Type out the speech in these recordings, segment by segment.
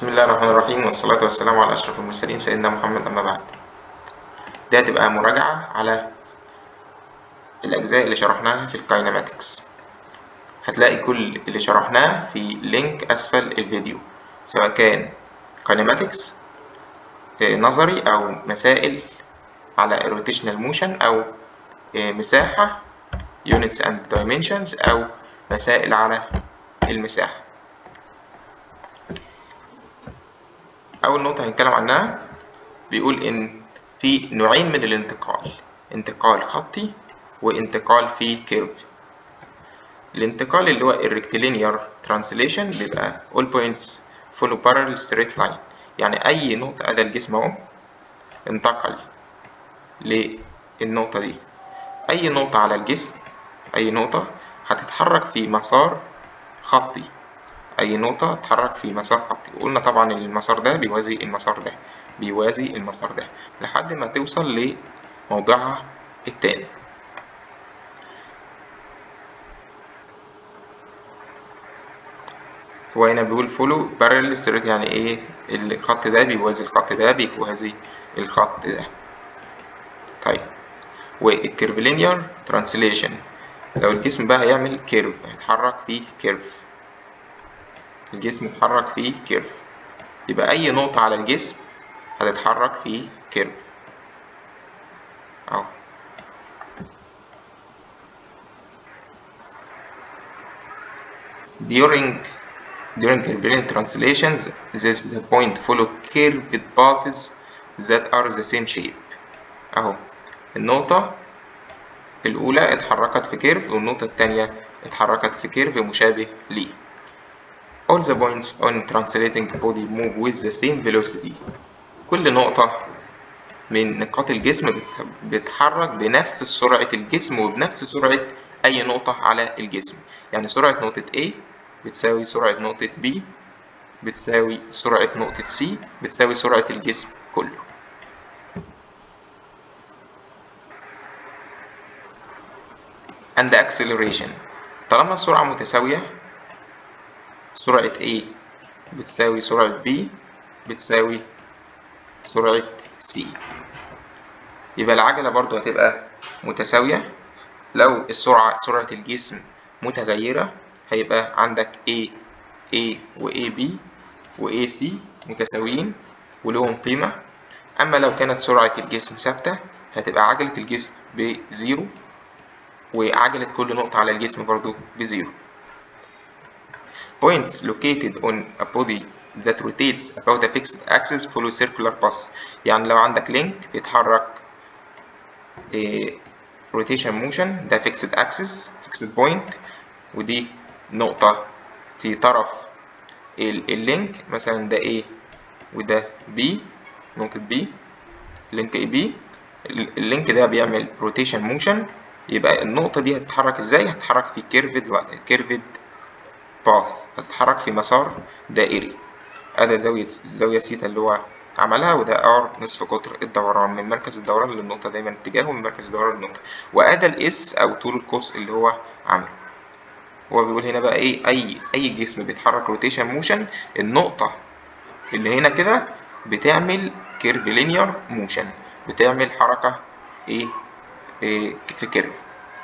بسم الله الرحمن الرحيم والصلاة والسلام على أشرف المرسلين سيدنا محمد أما بعد دي هتبقى مراجعة على الأجزاء اللي شرحناها في الكاينماتكس هتلاقي كل اللي شرحناه في لينك أسفل الفيديو سواء كان كاينماتكس نظري أو مسائل على rotational motion أو مساحة units and dimensions أو مسائل على المساحة أول نقطة هنتكلم عنها بيقول إن في نوعين من الانتقال انتقال خطي وانتقال في كيرف الانتقال اللي هو الريكتيلينير ترانسليشن بيبقى all points follow parallel straight line يعني أي نقطة أدى الجسم أهو انتقل للنقطة دي أي نقطة على الجسم أي نقطة هتتحرك في مسار خطي أي نقطة تتحرك في مسار خطي وقلنا طبعا المسار ده بيوازي المسار ده بيوازي المسار ده لحد ما توصل لموضعها التاني هو هنا بيقول فولو بارل ستريت يعني ايه الخط ده بيوازي الخط ده بيوازي الخط ده طيب والكيرفلينير ترانسليشن لو الجسم بقى هيعمل كيرف هيتحرك فيه كيرف الجسم يتحرك فيه كيرف يبقى أي نقطة على الجسم هتتحرك فيه كيرف أهو during during curvilinear translations this is the point follow curved paths that are the same shape أهو النقطة الأولى اتحركت في كيرف والنقطة التانية اتحركت في كيرف مشابه ليه All the points on translating body move with the same velocity. كل نقطة من نقاط الجسم بتتحرك بنفس سرعة الجسم وبنفس سرعة أي نقطة على الجسم. يعني سرعة نقطة A بتساوي سرعة نقطة B بتساوي سرعة نقطة C بتساوي سرعة الجسم كله. And the acceleration طالما السرعة متساوية سرعة A بتساوي سرعة B بتساوي سرعة C يبقى العجلة برضو هتبقى متساوية لو السرعة سرعة الجسم متغيرة هيبقى عندك A A و AB و AC متساويين ولهم قيمة أما لو كانت سرعة الجسم ثابتة فهتبقى عجلة الجسم بزيرو وعجلة كل نقطة على الجسم برضو بزيرو points located on a body that rotates about a fixed axis follow circular path يعني لو عندك لينك بيتحرك إيه rotation motion ده fixed axis fixed point ودي نقطة في طرف اللينك مثلا ده A وده B نقطة B لينك A B اللينك ده بيعمل rotation motion يبقى النقطة دي هتتحرك ازاي؟ هتتحرك في curved curved باث هتتحرك في مسار دائري أدا زاوية الزاوية سيتا اللي هو عملها وده ار نصف قطر الدوران من مركز الدوران للنقطة دايما اتجاهه من مركز الدوران للنقطة وأدا الاس أو طول القوس اللي هو عمله هو بيقول هنا بقى ايه أي أي جسم بيتحرك روتيشن موشن النقطة اللي هنا كده بتعمل كيرفلينير موشن بتعمل حركة ايه, إيه في كيرف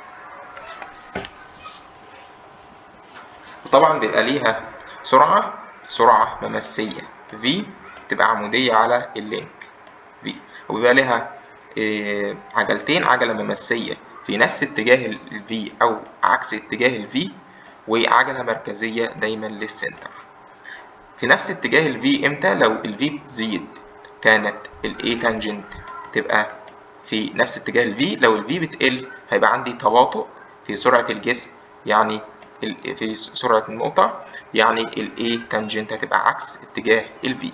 وطبعا بيبقى ليها سرعة سرعة ممسية V تبقى عمودية على اللينك V وبيبقى ليها إيه عجلتين عجلة ممسية في نفس اتجاه ال V أو عكس اتجاه ال V وعجلة مركزية دايما للسنتر في نفس اتجاه ال V امتى لو ال V بتزيد كانت ال A تانجنت تبقى في نفس اتجاه ال V لو ال V بتقل هيبقى عندي تباطؤ في سرعة الجسم يعني في سرعة النقطة يعني ال A تانجنت هتبقى عكس اتجاه ال V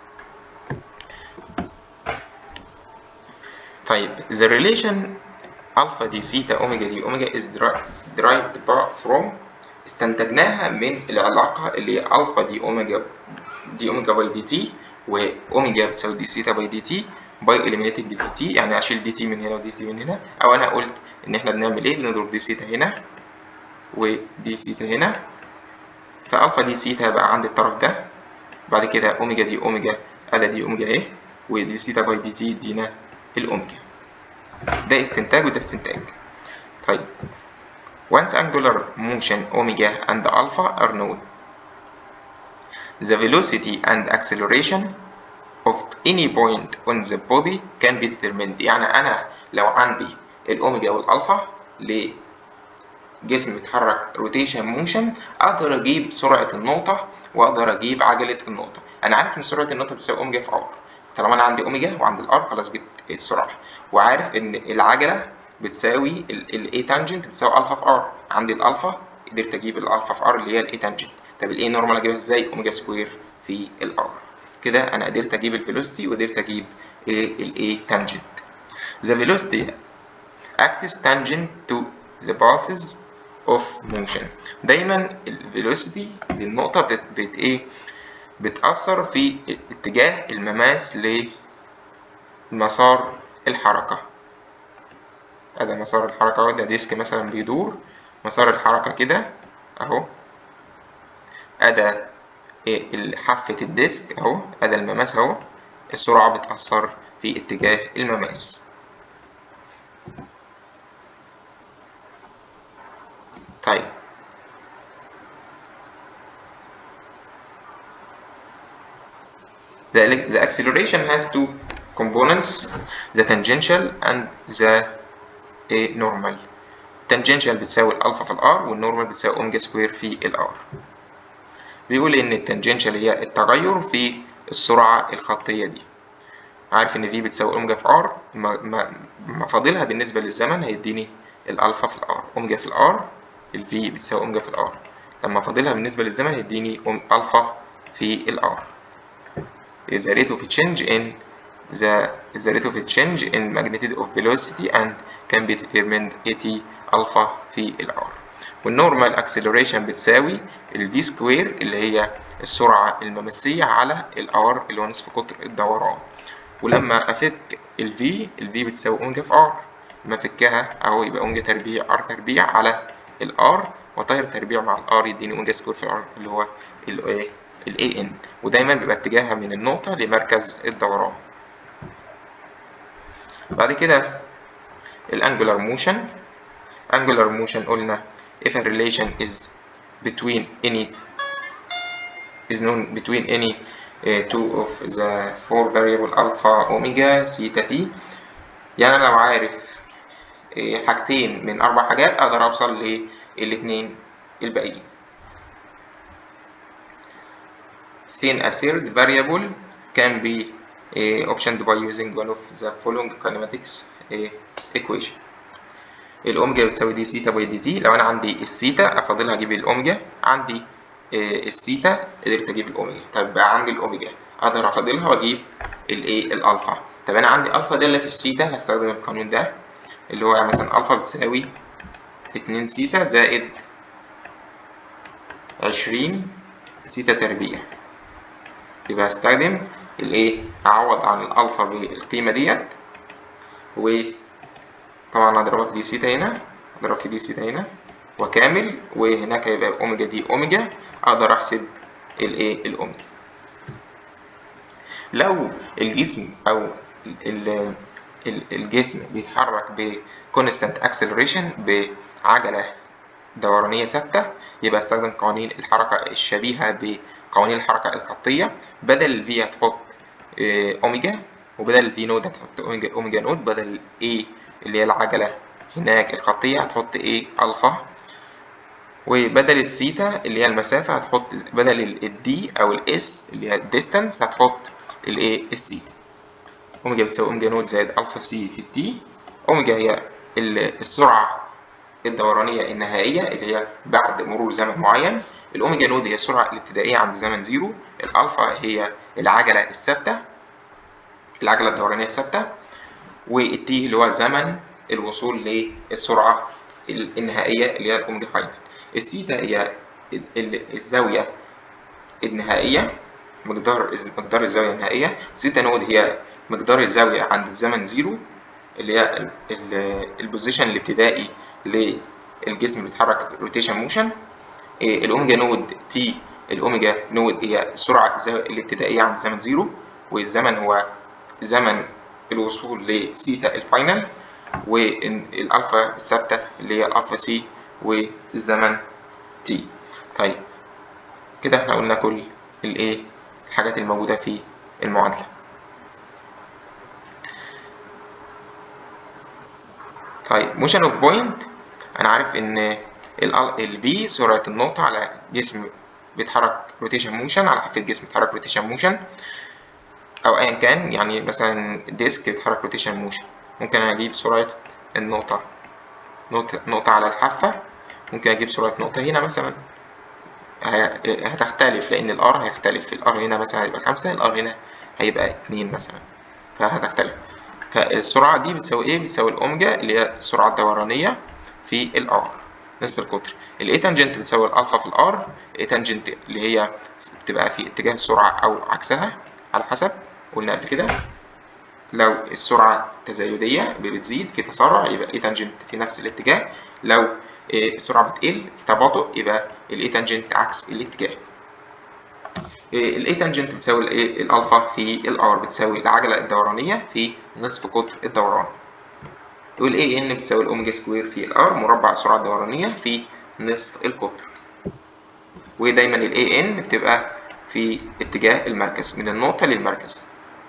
طيب the relation alpha d theta omega d omega is derived from استنتجناها من العلاقة اللي هي alpha دي اوميجا دي اوميجا باي دي تي واوميجا بتساوي دي ثيتا باي دي تي باي eliminating دي تي يعني اشيل دي تي من هنا ودي تي من هنا او انا قلت ان احنا بنعمل ايه بنضرب دي ثيتا هنا ودي سيتا هنا فألفا دي سيتا هيبقى عند الطرف ده بعد كده اوميجا دي اوميجا ادي دي اوميجا اهي ودي سيتا باي دي تي يدينا الاوميجا ده استنتاج وده استنتاج طيب once angular motion omega and alpha are known the velocity and acceleration of any point on the body can be determined يعني أنا لو عندي الأوميجا والألفا لجسم بيتحرك روتيشن موشن أقدر أجيب سرعة النقطة وأقدر أجيب عجلة النقطة أنا عارف إن سرعة النقطة بتساوي أوميجا في آر طالما أنا عندي أوميجا وعندي الآر خلاص جبت السرعة وعارف إن العجلة بتساوي ال A تانجنت بتساوي ألفا في آر عندي الألفا قدرت أجيب الألفا في آر اللي هي ال A تانجنت طب ال A نورمال أجيبها إزاي؟ أوميجا سكوير في الآر كده انا قدرت اجيب الفيلوسيتي وقدرت اجيب الايه تانجنت the velocity acts tangent to the paths of motion دايما الفيلوسيتي للنقطه بت, بت ايه بتاثر في اتجاه المماس لمسار الحركه ادي مسار الحركه اهو ده ديسك مثلا بيدور مسار الحركه كده اهو ادي حافة الديسك اهو ادي المماس اهو السرعة بتأثر في اتجاه المماس طيب the, the acceleration has two components the tangential and the a normal tangential بتساوي الألفا في الآر والنورمال بتساوي أوميجا سكوير في الآر بيقول إن التانجنشال هي التغير في السرعة الخطية دي عارف إن في بتساوي أوميجا في آر مفاضلها بالنسبة للزمن هيديني الألفا في الآر أوميجا في الآر الفي بتساوي أوميجا في الآر لما فاضلها بالنسبة للزمن هيديني ألفا في الآر the rate of change in the the rate of change in magnitude of velocity and can be determined at alpha في الآر والنورمال اكسلريشن بتساوي ال v سكوير اللي هي السرعة الممسية على الار اللي هو نصف قطر الدوران ولما افك ال v ال v بتساوي اوميجا في ار لما افكها اهو يبقى اوميجا تربيع ار تربيع على الار وطاير تربيع مع الار يديني اوميجا سكوير في ار اللي هو ال ال an ودايما بيبقى اتجاهها من النقطة لمركز الدوران بعد كده الانجولار موشن angular motion قلنا if a relation is between any is known between any uh, two of the four variable alpha omega theta t يعني أنا لو عارف uh, حاجتين من أربع حاجات أقدر أوصل للاتنين الباقيين then a third variable can be uh, optioned by using one of the following kinematics uh, equation الاوميجا بتساوي دي سيتا باي دي تي لو انا عندي السيتا افاضلها اجيب الاوميجا عندي إيه السيتا قدرت اجيب الاوميجا طب بقى عندي الاوميجا اقدر افاضلها واجيب الايه الالفا طب انا عندي الفا دالة في السيتا هستخدم القانون ده اللي هو مثلا الفا بتساوي اتنين سيتا زائد عشرين سيتا تربيع يبقى هستخدم الايه اعوض عن الالفا بالقيمة ديت و طبعا اضربها في دي سيتا هنا اضرب في دي سيتا هنا واكامل وهناك هيبقى اوميجا دي اوميجا اقدر احسب الايه الاوميجا لو الجسم او الجسم بيتحرك بكونستانت اكسلريشن بعجله دورانيه ثابته يبقى استخدم قوانين الحركه الشبيهه بقوانين الحركه الخطيه بدل الفي هتحط اوميجا وبدل الفي نود هتحط اوميجا اوميجا نود بدل ايه اللي هي العجلة هناك الخطية هتحط ايه ألفا وبدل السيتا اللي هي المسافة هتحط بدل الدي أو الاس اللي هي الديستانس هتحط الايه السيتا أوميجا بتساوي أوميجا نوت زائد ألفا سي في التي أوميجا هي السرعة الدورانية النهائية اللي هي بعد مرور زمن معين الأوميجا نود هي السرعة الابتدائية عند زمن زيرو الألفا هي العجلة الثابتة العجلة الدورانية الثابتة والتي اللي هو زمن الوصول للسرعة النهائية اللي هي الأوميجا فاينل السيتا هي الزاوية النهائية مقدار مقدار الزاوية النهائية سيتا نود هي مقدار الزاوية عند الزمن زيرو اللي هي البوزيشن الابتدائي للجسم بيتحرك روتيشن موشن الأوميجا نود تي الاوميجا نود هي السرعه الابتدائيه عند زمن زيرو والزمن هو زمن الوصول لسيتا الفاينل والالفا الثابته اللي هي الالفا سي والزمن تي طيب كده احنا قلنا كل الايه الحاجات الموجوده في المعادله طيب موشن اوف بوينت انا عارف ان ال v سرعه النقطه على جسم بيتحرك روتيشن موشن على حافه جسم بيتحرك روتيشن موشن او ايا كان يعني مثلا ديسك بيتحرك روتيشن موشن ممكن اجيب سرعه النقطه نقطه نقطه على الحافه ممكن اجيب سرعه نقطه هنا مثلا هتختلف لان الار هيختلف الار هنا مثلا هيبقى خمسة الار هنا هيبقى اتنين مثلا فهتختلف فالسرعه دي بتساوي ايه بتساوي الاوميجا اللي هي السرعه الدورانيه في الار نصف القطر الاي تانجنت بتساوي الالفا في الار الاي تانجنت اللي هي بتبقى في اتجاه السرعه او عكسها على حسب قلنا قبل كده لو السرعه تزايديه بتزيد في تسارع يبقى اي تانجنت في نفس الاتجاه لو السرعه بتقل في تباطؤ يبقى الاي تانجنت عكس الاتجاه الاي تانجنت بتساوي الايه الالفا في الار بتساوي العجله الدورانيه في نصف قطر الدوران والاي ان بتساوي الاوميجا سكوير في الار مربع السرعه الدورانيه في نصف القطر ودايما الاي ان بتبقى في اتجاه المركز من النقطه للمركز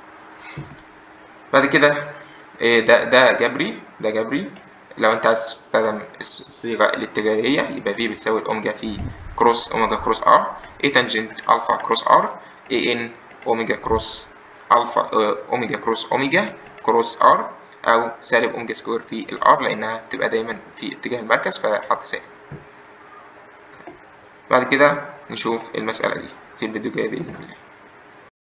بعد كده ده ده جبري ده جبري لو انت عايز تستخدم الصيغه الاتجاهيه يبقى في بتساوي الاوميجا في كروس اوميجا كروس ار اي تانجنت الفا كروس ار اي ان اوميجا كروس الفا اوميجا كروس اوميجا كروس ار او سالب اوميجا سكوير في الار لانها بتبقى دايما في اتجاه المركز فحط سالب بعد كده نشوف المساله دي في الفيديو الجاي باذن الله